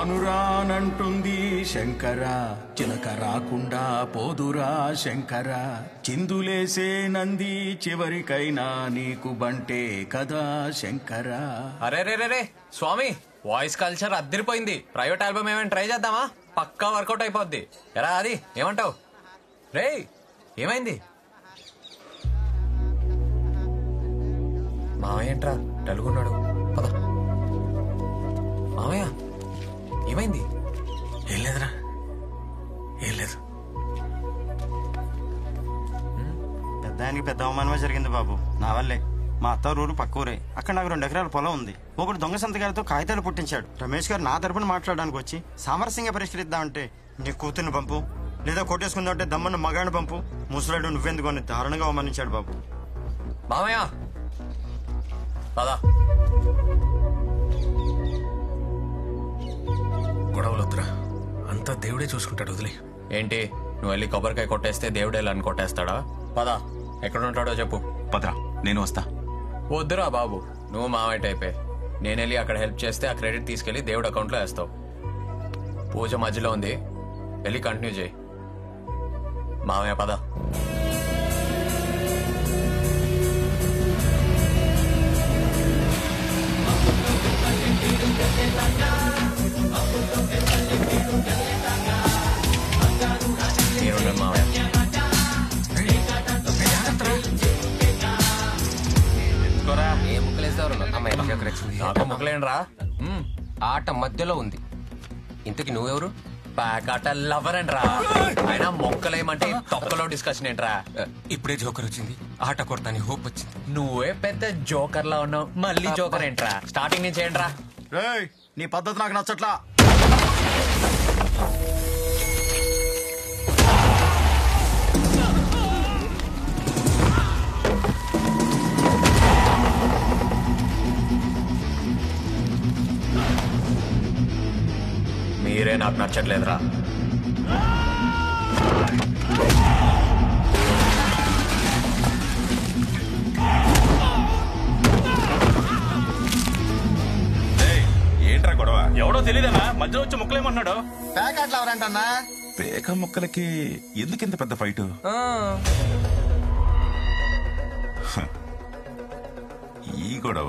రానురానంటుంది శంకర చిలక రాకుండా పోదురా శంకర చిందులేసే నంది చివరికైనా నీకు బంటే కదా శంకర అరే రే రే రే స్వామి వాయిస్ కల్చర్ అద్దరిపోయింది ప్రైవేట్ ఆల్బమ్ ఏమైనా ట్రై చేద్దామా పక్కా వర్కౌట్ అయిపోద్ది ఎరా అది ఏమంటావు రే ఏమైంది మామయ్య ఏంట్రా డల్గున్నాడు పద మామయ్య ఏమైంది ఏం లేదురా ఏం లేదు పెద్దానికి పెద్ద అవమానమే జరిగింది బాబు నా వల్లే మా అత్త ఊరు పక్క ఊరే అక్కడ నాకు రెండు ఎకరాల పొలం ఉంది ఒకడు దొంగ సంతకాలతో కాగితాలు పుట్టించాడు రమేష్ గారు నా తరపున మాట్లాడడానికి వచ్చి సామరస్యంగా పరిష్కరిద్దామంటే నీ కూతుర్ని పంపు లేదా కొట్టేసుకుందాం అంటే దమ్మన్న మగాడిని పంపు ముసలాడు నువ్వెందుకు అని దారుణంగా అవమానించాడు బాబు మామయ్య పద గొడవలొద్దురా అంతా దేవుడే చూసుకుంటాడు వదిలే ఏంటి నువ్వు వెళ్ళి కొబ్బరికాయ కొట్టేస్తే దేవుడు వెళ్ళని కొట్టేస్తాడా పద ఎక్కడ ఉంటాడో చెప్పు పదరా నేను వస్తా వద్దురా బాబు నువ్వు మావైట్ అయిపోయి నేను వెళ్ళి అక్కడ హెల్ప్ చేస్తే ఆ క్రెడిట్ తీసుకెళ్లి దేవుడు అకౌంట్లో వేస్తావు పూజ మధ్యలో ఉంది వెళ్ళి కంటిన్యూ చేయి మామయ్య పద మీరుండండి మామయ్య ఏ ముక్కలేసేవారు అమ్మాయి దగ్గర వచ్చింది నాకు ముక్కలేండ్రా మ్మ్. ఆట మధ్యలో ఉంది ఇంతకి నువ్వెవరు ప్యాకాట లవర్ అండ్రా అయినా మొక్కలేమంటే తొక్కలో డిస్కషన్ ఏంట్రా ఆ, ఇప్పుడే జోకర్ వచ్చింది ఆట కొడతాని హోప్ వచ్చింది నువ్వే పెద్ద జోకర్ లా ఉన్నావు మళ్ళీ జోకర్ ఏంట్రా స్టార్టింగ్ నుంచి ఏంట్రా రేయ్ నీ పద్ధతి నాకు నచ్చట్లా మీరే నాకు నచ్చట్లేదురా ఏంట్రా గొడవ ఎవడో తెలియదన్నా మధ్యలో వచ్చి ముక్కలేమన్నాడు ప్యాకెట్లు ఎవరంటన్నా పేక ముక్కలకి ఎందుకు ఇంత పెద్ద ఫైట్ ఈ గొడవ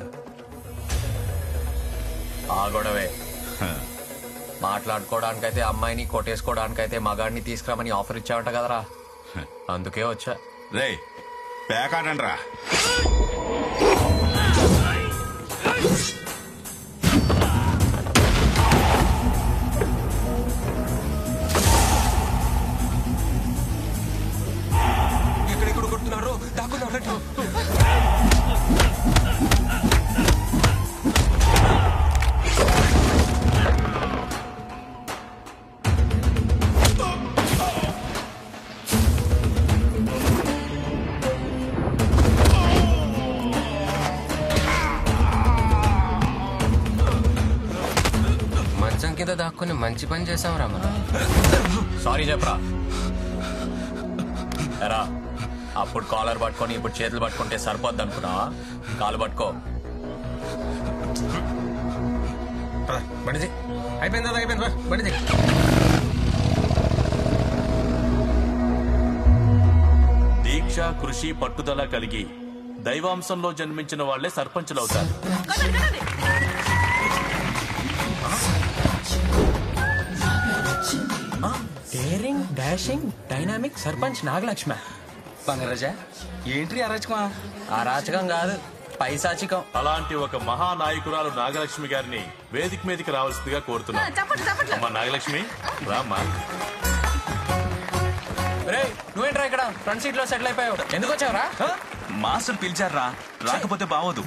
ఆ గొడవే మాట్లాడుకోవడానికైతే అమ్మాయిని కొట్టేసుకోవడానికైతే మగాడిని తీసుకురామని ఆఫర్ ఇచ్చావంట కదరా అందుకే వచ్చా రే పేకాడండ్రా ఎక్కడెక్కడ కొడుతున్నారు దాక్కున్నారు మంచం కింద దాక్కుని మంచి పని చేసాం రా మనం సారీ చెప్పరా ఎరా అప్పుడు కాలర్ పట్టుకొని ఇప్పుడు చేతులు పట్టుకుంటే సరిపోద్ది అనుకున్నావా కాలు పట్టుకో బండిది అయిపోయిందా అయిపోయింది బండిది దీక్ష కృషి పట్టుదల కలిగి దైవాంశంలో జన్మించిన వాళ్లే సర్పంచులు అవుతారు డేరింగ్ డాషింగ్ డైనామిక్ సర్పంచ్ నాగలక్ష్మ బంగారాజా ఏంటి అరచకమా అరాచకం కాదు పైశాచికం అలాంటి ఒక మహానాయకురాలు నాగలక్ష్మి గారిని వేదిక మీదకి రావాల్సిందిగా కోరుతున్నాం అమ్మా నాగలక్ష్మి రామ్మా రే నువ్వేంట్రా ఇక్కడ ఫ్రంట్ సీట్ లో సెటిల్ అయిపోయావు ఎందుకు వచ్చావురా మాస్టర్ పిలిచారా రాకపోతే బావదు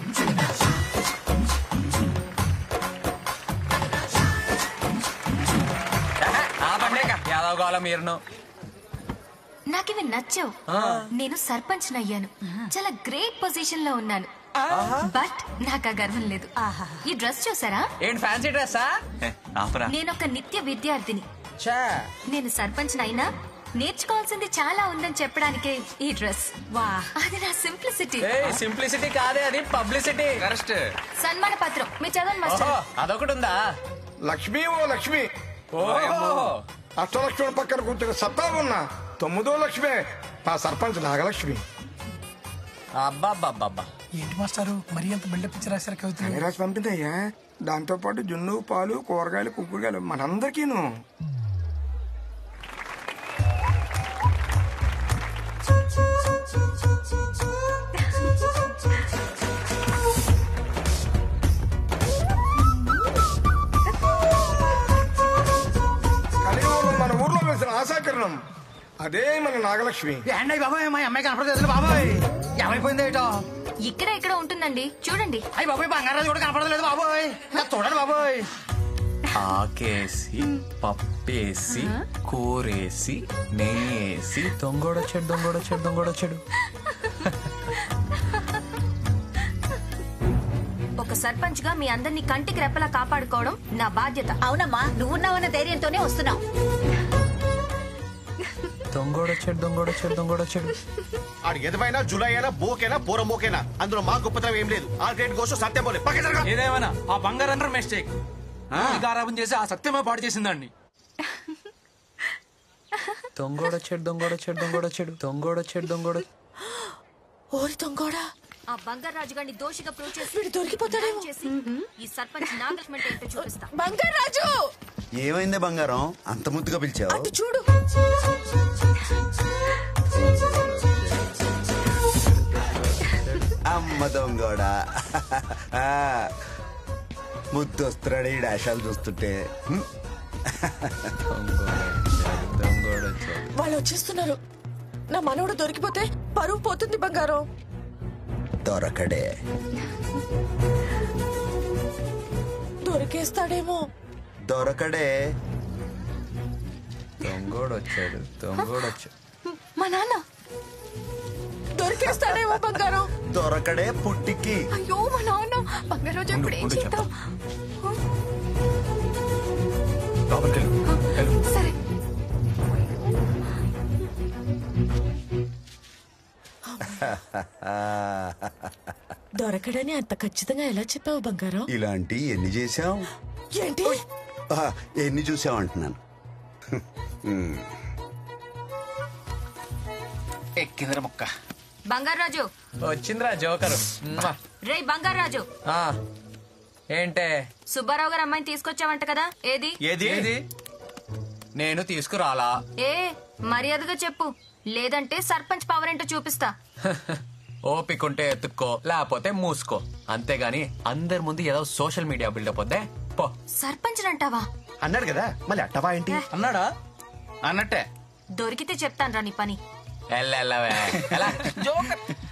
ఆ బండే యాదవ్ కాలం మీరును నాకివి నచ్చావు నేను సర్పంచ్ అయ్యాను చాలా గ్రేట్ పొజిషన్ లో ఉన్నాను బట్ నాకు ఆ గర్వం లేదు ఈ డ్రెస్ చూసారా ఏంటి ఫ్యాన్సీ డ్రెస్సా హే, ఆపరా నేను ఒక నిత్య విద్యార్థిని చా నేను సర్పంచ్ అయినా నేర్చుకోవాల్సింది చాలా ఉందని చెప్పడానికే ఈ డ్రెస్ వా అది నా సింప్లిసిటీ ఏ సింప్లిసిటీ కాదే అది పబ్లిసిటీ కరెక్ట్ సన్మాన పత్రం మీరు చదవండి మాస్టర్ ఓహో అదొకటి ఉందా లక్ష్మి ఓ లక్ష్మి అష్టలక్ష్మి పక్కన కూర్చుని సత్తా ఉన్నా తొమ్మిదో లక్ష్మి మా సర్పంచ్ నాగలక్ష్మి అబ్బాబ్బాబ్బా ఏంటి మాస్టారు మరీ అంత బిల్డప్ ఇచ్చి రాశారు కవితలు అని రాసి పంపిందయ్యా దాంతో పాటు జున్ను పాలు కూరగాయలు కుక్కుడుగాయలు మనందరికీను కలియుగంలో మన ఊర్లో వెలిసిన ఆశాకిరణం అదే మన నాగలక్ష్మి ఏంటయ్య బాబాయ్ మా అమ్మాయి కనపడలేదు బాబాయ్ ఏమైపోయింది ఏటో ఇక్కడ ఇక్కడ ఉంటుందండి చూడండి అయ్యి బాబాయ్ బంగారాజు కూడా కనపడలేదు బాబాయ్ చూడండి బాబాయ్ ఆకేసి పప్పేసి కూరేసి నెయ్యేసి దొంగోడొచ్చాడు దొంగోడొచ్చాడు దొంగోడొచ్చాడు ఒక సర్పంచ్ గా మీ అందరినీ కంటికి రెప్పలా కాపాడుకోవడం నా బాధ్యత అవునమ్మా నువ్వున్నావన్న ధైర్యంతోనే వస్తున్నావు దొంగోడొచ్చాడు దొంగోడొచ్చాడు దొంగోడొచ్చాడు ఆడు ఎదవైనా జులై అయినా బోకేనా పోర మోకేనా అందులో మా గొప్పతనం ఏం లేదు ఆ గ్రేట్ కోసం సత్యం పోలే పక్క జరగా ఏదేమైనా ఆ బంగారం మిస్టేక్ గారాబం చేసి ఆ సత్యమే పాడు చేసిందండి దొంగోడొచ్చాడు దొంగోడొచ్చాడు దొంగోడొచ్చాడు దొంగోడొచ్చాడు దొంగోడ ఓరి దొంగోడా ఆ బంగారాజు గారిని దోషిగా ప్రూవ్ చేసి వీడు దొరికిపోతాడేమో. చేసి ఈ సర్పంచ్ నాగలక్ష్మి అంటే ఏంటో చూపిస్తా బంగారాజు ఏమైందే బంగారం అంత ముద్దుగా పిలిచావు అటు చూడు అమ్మ దొంగోడా ముద్దు వస్తున్నాడు ఈ డాషాలు చూస్తుంటే హ్మ్. దొంగోడొచ్చాడు వాళ్ళు వచ్చేస్తున్నారు నా మనవడు దొరికిపోతే పరువు పోతుంది బంగారం దొరకడే దొరికేస్తాడేమో దొరకడే దొంగోడొచ్చాడు దొంగోడొచ్చాడు మా నాన్న దొరికేస్తాడేమో బంగారం దొరకడే పుట్టికి అయ్యో మా నాన్న బంగారాజు ఇప్పుడు ఏం ఉండు చేద్దాం లోపలికి వెళ్ళు సరే దొరకడని అంత ఖచ్చితంగా ఎలా చెప్పావు బంగారం ఇలాంటి ఎన్ని చేశాం ఏంటి ఆ, ఎన్ని చూసాం అంటున్నాను ఎక్కిందిరా ముక్క బంగారాజు వచ్చిందిరా జోకరు మ్మా. రేయ్ బంగారాజు ఆ, ఏంటే సుబ్బారావు గారు అమ్మాయిని తీసుకొచ్చావంట కదా ఏది ఏది నేను తీసుకురాలా ఏ మర్యాదగా చెప్పు లేదంటే సర్పంచ్ పవర్ ఏంటో చూపిస్తా ఓపికంటే ఎత్తుక్కో లేకపోతే మూసుకో అంతేగాని అందరి ముందు ఏదో సోషల్ మీడియా బిల్డప్ వద్దే పో సర్పంచ్ అంటావా అన్నాడు కదా మళ్ళీ అట్టవా ఏంటి అన్నాడా అన్నట్టే దొరికితే చెప్తాను రా నీ పని ఎల్లెల్లవే ఎలా జోకర్